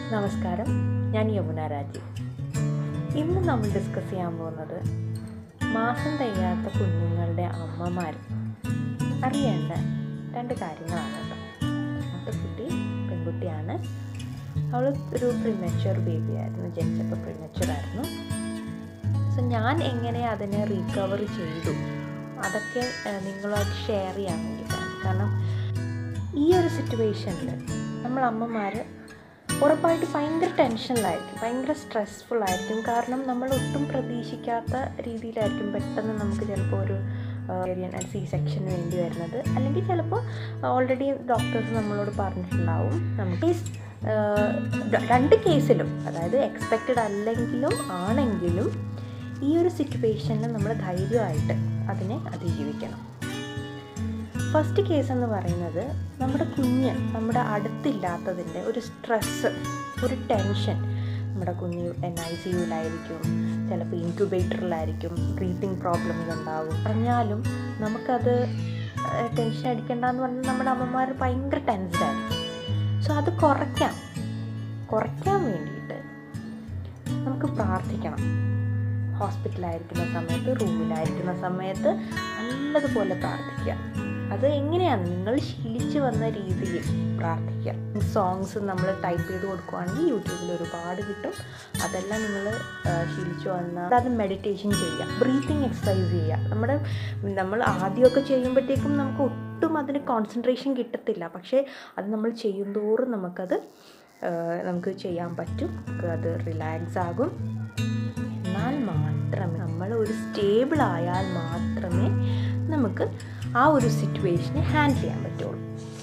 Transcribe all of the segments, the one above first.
നമസ്കാരം ഞാൻ യമുന രാജീവ് ഇന്ന് നമ്മൾ ഡിസ്കസ് ചെയ്യാൻ പോകുന്നത് മാസം തികയാത്ത കുഞ്ഞുങ്ങളുടെ അമ്മമാർ അറിയേണ്ട രണ്ട് കാര്യങ്ങളാണ് കേട്ടോ മൂത്ത കുട്ടി പെൺകുട്ടിയാണ് അവൾ ഒരു പ്രിമച്വർ ബേബി ആയിരുന്നു ജനിച്ചപ്പോൾ പ്രിമച്വർ ആയിരുന്നു സോ ഞാൻ എങ്ങനെ അതിനെ റീകവർ ചെയ്തു അതൊക്കെ ഏഹ്, നിങ്ങളുമായിട്ട് ഷെയർ ചെയ്യാൻ വേണ്ടിയിട്ടാണ് കാരണം ഈ ഒരു സിറ്റുവേഷനിൽ നമ്മൾ അമ്മമാർ ഉറപ്പായിട്ട് ഭയങ്കര ടെൻഷനിലായിരിക്കും ഭയങ്കര സ്ട്രെസ്ഫുൾ ആയിരിക്കും കാരണം നമ്മൾ ഒട്ടും പ്രതീക്ഷിക്കാത്ത രീതിയിലായിരിക്കും പെട്ടെന്ന് നമുക്ക് ചിലപ്പോൾ ഒരു സി സെക്ഷൻ വേണ്ടി വരുന്നത് അല്ലെങ്കിൽ ചിലപ്പോൾ ഓൾറെഡി ഡോക്ടേഴ്സ് നമ്മളോട് പറഞ്ഞിട്ടുണ്ടാവും നമുക്ക് ഈ സ്- ആഹ് ര- രണ്ട് കേസിലും അതായത് എക്സ്പെക്റ്റഡ് അല്ലെങ്കിലും ആണെങ്കിലും ഈ ഒരു സിറ്റുവേഷനിൽ നമ്മൾ ധൈര്യമായിട്ട് അതിനെ അതിജീവിക്കണം ഫസ്റ്റ് കേസ് എന്ന് പറയുന്നത് നമ്മുടെ കുഞ്ഞ് നമ്മുടെ അടുത്തില്ലാത്തതിൻ്റെ ഒരു സ്ട്രെസ്സ് ഒരു ടെൻഷൻ നമ്മുടെ കുഞ്ഞ് എൻ ഐ സി യുവിലായിരിക്കും ചിലപ്പോൾ ഇൻക്യുബേറ്ററിലായിരിക്കും ബ്രീത്തിങ് പ്രോബ്ലംസ് ഉണ്ടാവും പറഞ്ഞാലും നമുക്കത് ടെൻഷൻ അടിക്കേണ്ടെന്ന് പറഞ്ഞാൽ നമ്മുടെ അമ്മമാർ ഭയങ്കര ടെൻസ്ഡ് ആയിരിക്കും സോ അത് കുറയ്ക്കാം കുറയ്ക്കാൻ വേണ്ടിയിട്ട് നമുക്ക് പ്രാർത്ഥിക്കണം ഹോസ്പിറ്റലായിരിക്കുന്ന സമയത്ത് റൂമിലായിരിക്കുന്ന സമയത്ത് നല്ലതുപോലെ പ്രാർത്ഥിക്കുക അത് എങ്ങനെയാണ് നിങ്ങൾ ശീലിച്ച് വന്ന രീതിയിൽ പ്രാർത്ഥിക്കുക സോങ്സ് നമ്മൾ ടൈപ്പ് ചെയ്ത് കൊടുക്കുകയാണെങ്കിൽ യൂട്യൂബിൽ ഒരുപാട് കിട്ടും അതെല്ലാം നിങ്ങൾ ശീലിച്ച് വന്നാൽ അത് മെഡിറ്റേഷൻ ചെയ്യുക ബ്രീത്തിങ് എക്സസൈസ് ചെയ്യുക നമ്മുടെ നമ്മൾ ആദ്യമൊക്കെ ചെയ്യുമ്പോഴത്തേക്കും നമുക്ക് ഒട്ടും അതിന് കോൺസെൻട്രേഷൻ കിട്ടത്തില്ല പക്ഷേ അത് നമ്മൾ ചെയ്യുന്തോറും നമുക്കത് ആ, നമുക്ക് ചെയ്യാൻ പറ്റും നമുക്ക് അത് റിലാക്സ് ആകും എന്നാൽ മാത്രമേ നമ്മൾ ഒരു സ്റ്റേബിൾ ആയാൽ മാത്രമേ നമുക്ക് ആ ഒരു സിറ്റുവേഷനെ ഹാൻഡിൽ ചെയ്യാൻ പറ്റുള്ളൂ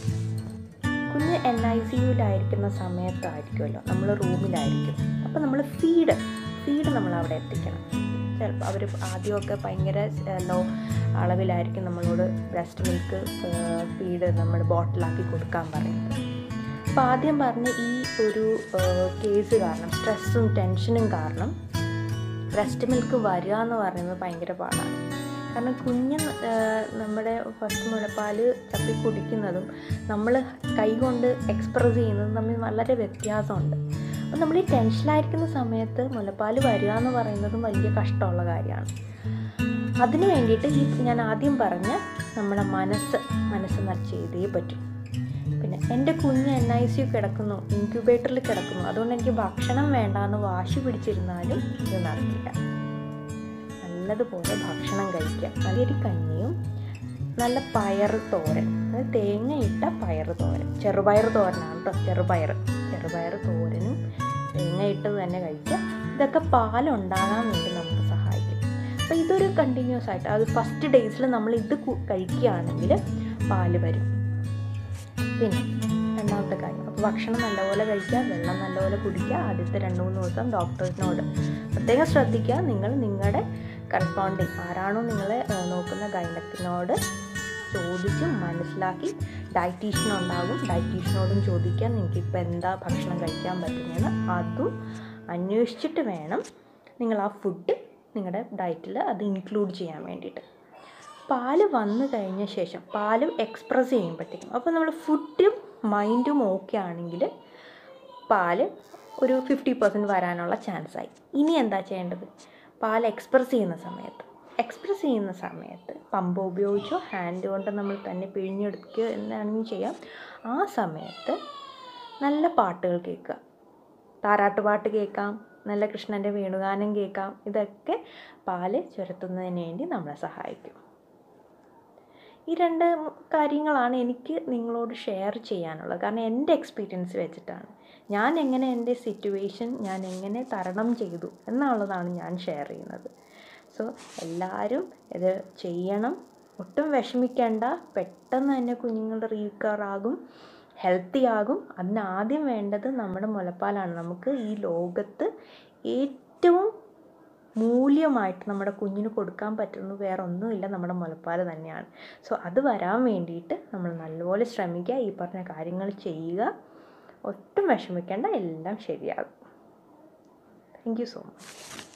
കുഞ്ഞ് എൻ ഐ സി യുവിലായിരിക്കുന്ന സമയത്തായിരിക്കുമല്ലോ നമ്മൾ റൂമിലായിരിക്കും അപ്പോൾ നമ്മൾ ഫീഡ് ഫീഡ് നമ്മൾ അവിടെ എത്തിക്കണം ചിലപ്പോൾ അവർ ആദ്യമൊക്കെ ഭയങ്കര ലോ അളവിലായിരിക്കും നമ്മളോട് ബ്രസ്റ്റ് മിൽക്ക് ഫീഡ് നമ്മൾ ബോട്ടിലാക്കി കൊടുക്കാൻ പറയുന്നത് അപ്പോൾ ആദ്യം പറഞ്ഞ ഈ ഒരു കേസ് കാരണം സ്ട്രെസ്സും ടെൻഷനും കാരണം ബ്രസ്റ്റ് മിൽക്ക് വരിക എന്ന് പറയുന്നത് ഭയങ്കര പാടാണ് കാരണം കുഞ്ഞ് ആ, നമ്മുടെ ഫസ്റ്റ് മുലപ്പാൽ തപ്പി കുടിക്കുന്നതും നമ്മൾ കൈകൊണ്ട് എക്സ്പ്രസ് ചെയ്യുന്നതും തമ്മിൽ വളരെ വ്യത്യാസമുണ്ട് അപ്പം നമ്മൾ ഈ ടെൻഷനായിരിക്കുന്ന സമയത്ത് മുലപ്പാൽ വരിക എന്ന് പറയുന്നതും വലിയ കഷ്ടമുള്ള കാര്യമാണ് അതിന് വേണ്ടിയിട്ട് ഈ ഞാൻ ആദ്യം പറഞ്ഞ നമ്മുടെ മനസ്സ് മനസ്സ് നല്ല ചെയ്തേ പറ്റും പിന്നെ എൻ്റെ കുഞ്ഞ് എൻ ഐ സി യു കിടക്കുന്നു ഇൻക്യുബേറ്ററിൽ കിടക്കുന്നു അതുകൊണ്ട് എനിക്ക് ഭക്ഷണം വേണ്ടാന്ന് വാശി പിടിച്ചിരുന്നാലും ഇത് നടക്കില്ല നല്ലതുപോലെ ഭക്ഷണം കഴിക്കുക നല്ലൊരു കഞ്ഞിയും നല്ല പയർ തോരൻ അതായത് തേങ്ങ ഇട്ട പയർ തോരൻ ചെറുപയർ തോരനാണ് കേട്ടോ ചെറുപയർ ചെറുപയർ തോരനും തേങ്ങ ഇട്ടത് തന്നെ കഴിക്കുക ഇതൊക്കെ പാലുണ്ടാകാൻ വേണ്ടി നമുക്ക് സഹായിക്കും അപ്പോൾ ഇതൊരു കണ്ടിന്യൂസ് ആയിട്ട് അത് ഫസ്റ്റ് ഡേയ്സിൽ നമ്മൾ ഇത് കു- കഴിക്കുകയാണെങ്കിൽ പാല് വരും പിന്നെ രണ്ടാമത്തെ കാര്യം അപ്പോൾ ഭക്ഷണം നല്ലപോലെ കഴിക്കുക വെള്ളം നല്ലപോലെ കുടിക്കുക ആദ്യത്തെ രണ്ട് മൂന്ന് ദിവസം ഡോക്ടേഴ്സിനോട് പ്രത്യേകം ശ്രദ്ധിക്കുക നിങ്ങൾ നിങ്ങളുടെ കറസ്പോണ്ടിങ് ആരാണോ നിങ്ങളെ ഏഹ്, നോക്കുന്ന ഗൈനക്കിനോട് ചോദിച്ച് മനസ്സിലാക്കി ഡയറ്റീഷ്യൻ ഉണ്ടാകും ഡയറ്റീഷ്യനോടും ചോദിക്കാൻ നിങ്ങൾക്ക് ഇപ്പോൾ എന്താ ഭക്ഷണം കഴിക്കാൻ പറ്റുന്നതെന്ന് അതും അന്വേഷിച്ചിട്ട് വേണം നിങ്ങൾ ആ ഫുഡ് നിങ്ങളുടെ ഡയറ്റിൽ അത് ഇൻക്ലൂഡ് ചെയ്യാൻ വേണ്ടിയിട്ട് പാല് വന്നു കഴിഞ്ഞ ശേഷം പാല് എക്സ്പ്രസ് ചെയ്യുമ്പോഴത്തേക്കും അപ്പോൾ നമ്മൾ ഫുഡും മൈൻഡും ഓക്കെ ആണെങ്കിൽ പാല് ഒരു ഫിഫ്റ്റി പെർസെൻറ്റ് വരാനുള്ള ചാൻസായി ഇനി എന്താ ചെയ്യേണ്ടത് പാൽ എക്സ്പ്രസ് ചെയ്യുന്ന സമയത്ത് എക്സ്പ്രസ് ചെയ്യുന്ന സമയത്ത് പമ്പ് ഉപയോഗിച്ചോ ഹാൻഡ് കൊണ്ട് നമ്മൾ തന്നെ പിഴിഞ്ഞെടുക്കുകയോ എന്താണെങ്കിലും ചെയ്യാം ആ സമയത്ത് നല്ല പാട്ടുകൾ കേൾക്കുക താരാട്ടുപാട്ട് കേൾക്കാം നല്ല കൃഷ്ണൻ്റെ വേണുഗാനം കേൾക്കാം ഇതൊക്കെ പാല് ചുരത്തുന്നതിന് വേണ്ടി നമ്മളെ സഹായിക്കും ഈ രണ്ട് കാര്യങ്ങളാണ് എനിക്ക് നിങ്ങളോട് ഷെയർ ചെയ്യാനുള്ളത് കാരണം എൻ്റെ എക്സ്പീരിയൻസ് വെച്ചിട്ടാണ് ഞാൻ എങ്ങനെ എൻ്റെ സിറ്റുവേഷൻ ഞാൻ എങ്ങനെ തരണം ചെയ്തു എന്നുള്ളതാണ് ഞാൻ ഷെയർ ചെയ്യുന്നത് സോ എല്ലാവരും ഇത് ചെയ്യണം ഒട്ടും വിഷമിക്കേണ്ട പെട്ടെന്ന് തന്നെ കുഞ്ഞുങ്ങൾ റീകവർ ആകും ഹെൽത്തി ആകും അതിന് ആദ്യം വേണ്ടത് നമ്മുടെ മുലപ്പാലാണ് നമുക്ക് ഈ ലോകത്ത് ഏറ്റവും മൂല്യമായിട്ട് നമ്മുടെ കുഞ്ഞിന് കൊടുക്കാൻ പറ്റുന്നത് വേറെ ഒന്നുമില്ല നമ്മുടെ മുലപ്പാൽ തന്നെയാണ് സോ അത് വരാൻ വേണ്ടിയിട്ട് നമ്മൾ നല്ലപോലെ ശ്രമിക്കുക ഈ പറഞ്ഞ കാര്യങ്ങൾ ചെയ്യുക ഒട്ടും വിഷമിക്കേണ്ട എല്ലാം ശരിയാകും താങ്ക് യു സോ മച്ച്